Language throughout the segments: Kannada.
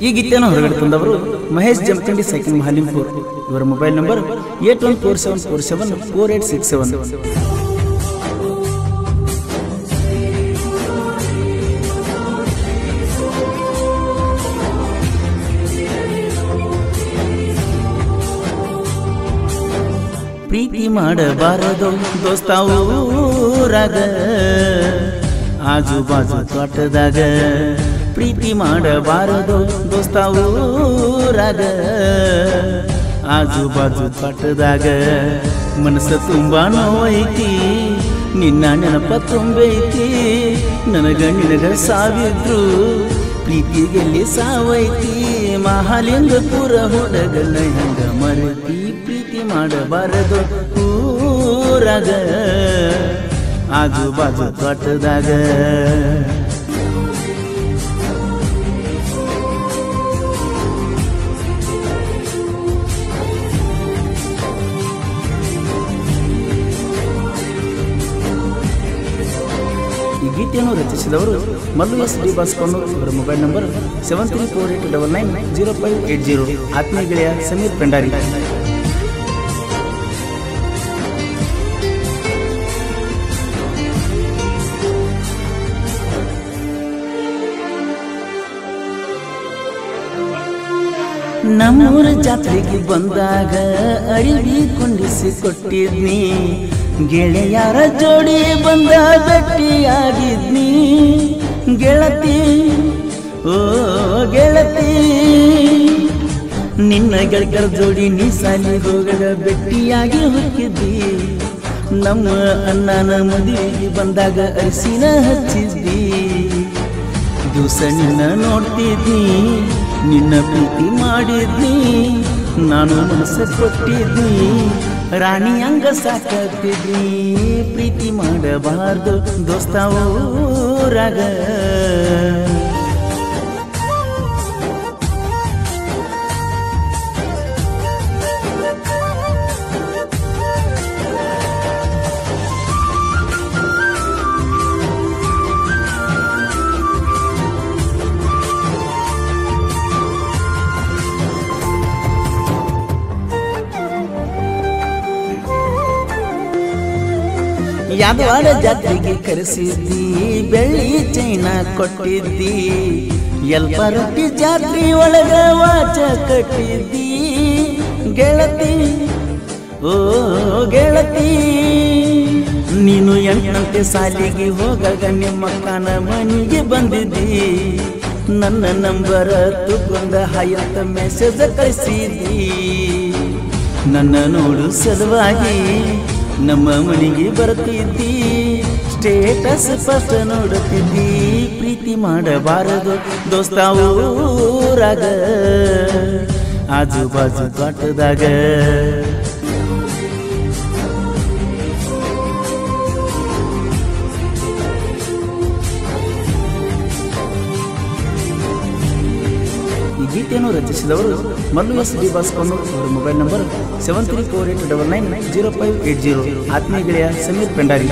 ಈ ಗೀತೆಯನ್ನು ಹೊರಗಡೆ ತಂದವರು ಮಹೇಶ್ ಜಮಖಂಡಿ ಸೈಕಿಂಗ್ ಮಹಾಲಿಂಪುರ್ ಇವರ mobile number eight one four seven four seven four eight six seven ಪ್ರೀತಿ ಮಾಡಬಾರದು ದೋಸ್ತ ಊರಾಗ ಆಜು ಬಾಜು ತೋಟದಾಗ ಪ್ರೀತಿ ಮಾಡಬಾರದು ದೋಸ್ತ ಊರಾಗ ಆಜು ಬಾಜು ತೋಟದಾಗ ಮನಸ್ಸ ತುಂಬಾ ನೋವೈತಿ ನಿನ್ನ ನೆನಪ ತುಂಬೈತಿ ನನಗ ನಿನಗ ಸಾವಿದ್ರು ಪ್ರೀತಿಗೆಲ್ಲಿ ಸಾವೈತಿ ಮಹಾಲಿಂಗಪುರ ಹುಡುಗನ ಹೆಂಗ ಮರತಿ ಪ್ರೀತಿ ಮಾಡಬಾರದು ಊರಾಗ ಆಜು ಬಾಜು ತೋಟದಾಗ ಈ ಗೀತೆಯನ್ನು ರಚಿಸಿದವರು ಮಲ್ಲು ಎಸ್ ಡಿ ಬಾಸ್ಕೊನ್ನೂರು ಇವರ mobile number seven three four eight double nine zero five eight zero ಆತ್ಮೀಯ ಗೆಳೆಯ ಸಮೀರ್ ಪೆಂಡಾರಿ ನಮ್ಮೂರ ಜಾತ್ರೆಗೆ ಬಂದಾಗ ಅರಿವಿ ಕೊಂಡಿಸಿ ಕೊಟ್ಟಿದ್ನಿ ಗೆಳೆಯರ ಜೋಡಿ ಬಂದ ಭೇಟಿಯಾಗಿದ್ನಿ ಗೆಳತಿ ಓ ಗೆಳತಿ ನಿನ್ನ ಗೆಳಕರ ಜೋಡಿ ನೀ ಸಾಲಿ ಹೋಗದ ಭೇಟಿಯಾಗಿ ಹೋಗಿದ್ದಿ ನಮ್ಮ ಅಣ್ಣನ ಮದುವೆಗೆ ಬಂದಾಗ ಅರಿಸಿನ ಹಚ್ಚಿದ್ದಿ ದಿವಸ ನಿನ್ನ ನೋಡ್ತಿದ್ನಿ ನಿನ್ನ ಪ್ರೀತಿ ಮಾಡಿದ್ನಿ ನಾನು ಮನಸ್ಸು ಕೊಟ್ಟಿದ್ನಿ ರಾಣಿ ಹಂಗ ಸಾಕತ್ತಿದ್ನಿ ಪ್ರೀತಿ ಮಾಡಬಾರ್ದು ದೋಸ್ತ ಊರಾಗ ಯಾದವಾಡ ಜಾತ್ರೆಗೆ ಕರೆಸಿದ್ದಿ ಬೆಳ್ಳಿ ಚೈನ ಕೊಟ್ಟಿದ್ದಿ ಎಲ್ಪ ರೊಟ್ಟಿ ಜಾತ್ರೆ ಒಳಗ ವಾಚ ಕಟ್ಟಿದ್ದಿ ಗೆಳತಿ ಓ ಗೆಳತಿ ನೀನು ಎಂಟಂತೆ ಸಾಲಿಗೆ ಹೋಗಾಗ ನಿಮ್ಮ ಅಕ್ಕನ ಮನೆಗೆ ಬಂದಿದ್ದಿ ನನ್ನ ನಂಬರ್ ತಗೊಂಡ ಹಾಯಂತ ಮೆಸೇಜ್ ಕಳಿಸಿದ್ದಿ ನನ್ನ ನೋಡು ಸಲುವಾಗಿ ನಮ್ಮ ಮನೆಗೆ ಬರ್ತಿದ್ದಿ ಸ್ಟೇಟಸ್ ಫಸ್ಟ್ ನೋಡುತ್ತಿದ್ದಿ ಪ್ರೀತಿ ಮಾಡಬಾರದು ದೋಸ್ತ ಊರಾಗ ಆಜು ಬಾಜು ತೋಟದಾಗ ಈ ಗೀತೆಯನ್ನು ರಚಿಸಿದವರು ಮಲ್ಲು ಎಸ್ ಡಿ ಬಾಸ್ಕೊನ್ನೂರು ಅವರ mobile number seven three four eight double nine zero five eight zero ಆತ್ಮೀಯ ಗೆಳೆಯ ಸಮೀರ್ ಪೆಂಡಾರಿ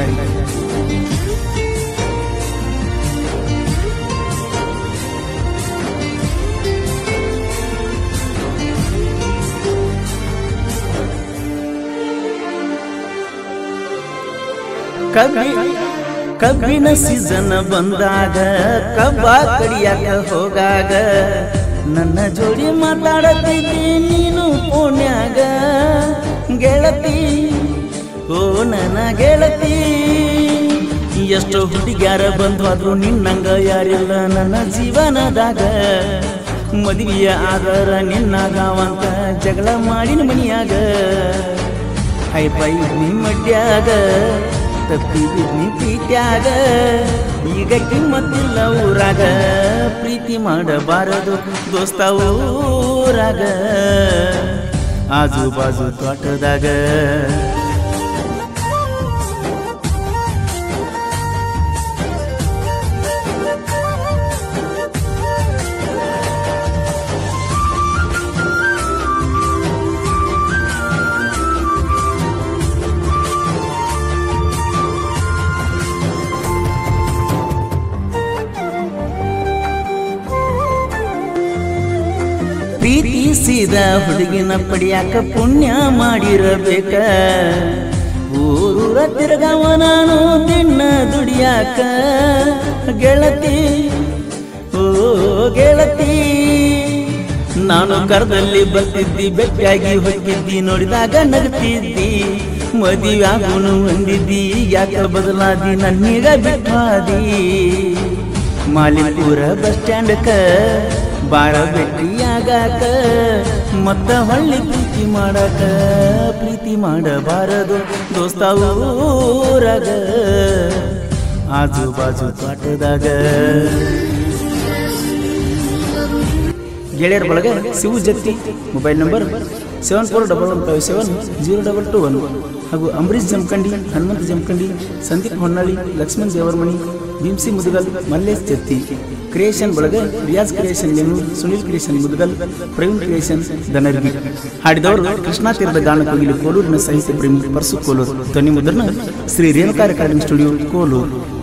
ಕಬ್ಬಿ ಕಬ್ಬಿನ ಸೀಸನ್ ಬಂದಾಗ ಕಬ್ಬ ಕಡಿಯಾಕ ಹೋಗಾಗ ನನ್ನ ಜೋಡಿ ಮಾತಾಡತಿದ್ದಿ ನೀನು ಪುಣ್ಯಾಗ ಗೆಳತಿ ಓ ನನ್ನ ಗೆಳತಿ ಎಷ್ಟೋ ಹುಡುಗ್ಯಾರ ಬಂದ್ವಾದ್ರು ನಿನ್ನಂಗ ಯಾರಿಲ್ಲ ನನ್ನ ಜೀವನದಾಗ ಮದುವೆಯ ಆದರ ನಿನ್ನಾಗವಂತ ಜಗಳ ಮಾಡಿನ ಮನಿಯಾಗ ಹೈ ಪೈ ಮಡ್ಯಾಗ ತಪ್ಪಿದ್ನಿ ಪ್ರೀತ್ಯಾಗ ಈಗ ಕಿಮ್ಮತ್ತಿಲ್ಲ ಊರಾಗ ಪ್ರೀತಿ ಮಾಡಬಾರದು ದೋಸ್ತ ಊರಾಗ ಆಜು ಬಾಜು ತೋಟದಾಗ ಪ್ರೀತಿಸಿದ ಹುಡುಗಿನ ಪಡಿಯಾಕ ಪುಣ್ಯ ಮಾಡಿರಬೇಕ ಊರೂರ ತಿರ್ಗವ ನಾನು ತಿನ್ನ ದುಡಿಯಾಕ ಗೆಳತಿ ಓ ಗೆಳತಿ ನಾನು ಕರದಲ್ಲಿ ಬರ್ತಿದ್ದಿ ಬೆಟ್ಟಾಗಿ ಹೋಗಿದ್ದಿ ನೋಡಿದಾಗ ನಗ್ತಿದ್ದಿ ಮದುವೆ ಆಗೋನು ಅಂದಿದ್ದಿ ಯಾಕ ಬದಲಾದಿ ನನ್ನೀಗ ಬಿಟ್ಟಾದಿ ಮಾಲಿಪುರ ಬಸ್ ಸ್ಟ್ಯಾಂಡ್ಕ ಬಾರ ಭೇಟಿಯಾಗಾಕ ಮತ್ತ ಹೊಳ್ಳಿ ಪ್ರೀತಿ ಮಾಡಕ ಪ್ರೀತಿ ಮಾಡಬಾರದು ದೋಸ್ತ ಊರಾಗ ಆಜು ಬಾಜು ಪಾಟದಾಗ ಗೆಳೆಯರ ಬಳಗ Shivu Jatti mobile number seven four double one five seven zero double two one ಹಾಗೂ ಅಂಬರೀಶ್ ಜಮಖಂಡಿ ಹನುಮಂತ ಜಮಖಂಡಿ ಸಂದೀಪ್ ಹೊನ್ನಾಳಿ ಲಕ್ಷ್ಮಣ್ ದೇವರಮಣಿ ಭೀಮ್ಸಿ ಮುದುಗಲ್ ಮಲ್ಲೇಶ್ ಜತ್ತಿ ಕ್ರಿಯೇಷನ್ ಬಳಗ ರಿಯಾಜ್ ಕ್ರಿಯೇಷನ್ ಗೆನ್ನು ಸುನಿಲ್ ಕ್ರಿಯೇಷನ್ ಮುದುಗಲ್ ಪ್ರವೀಣ್ ಕ್ರಿಯೇಷನ್ ದನರ್ಗಿ ಹಾಡಿದವರು ಕೃಷ್ಣಾ ತೀರದ ಗಾನ ಕೋಗಿಲು ಕೋಲೂರಿನ ಸಾಹಿತ್ಯ ಪ್ರೇಮಿ ಪರ್ಸು ಕೋಲೂರು ಧ್ವನಿ ಮುದ್ರಣ ಶ್ರೀ ರೇಣುಕಾರ ಅಕಾಡೆಮಿ ಸ್ಟುಡಿಯೋ ಕೋಲೂರು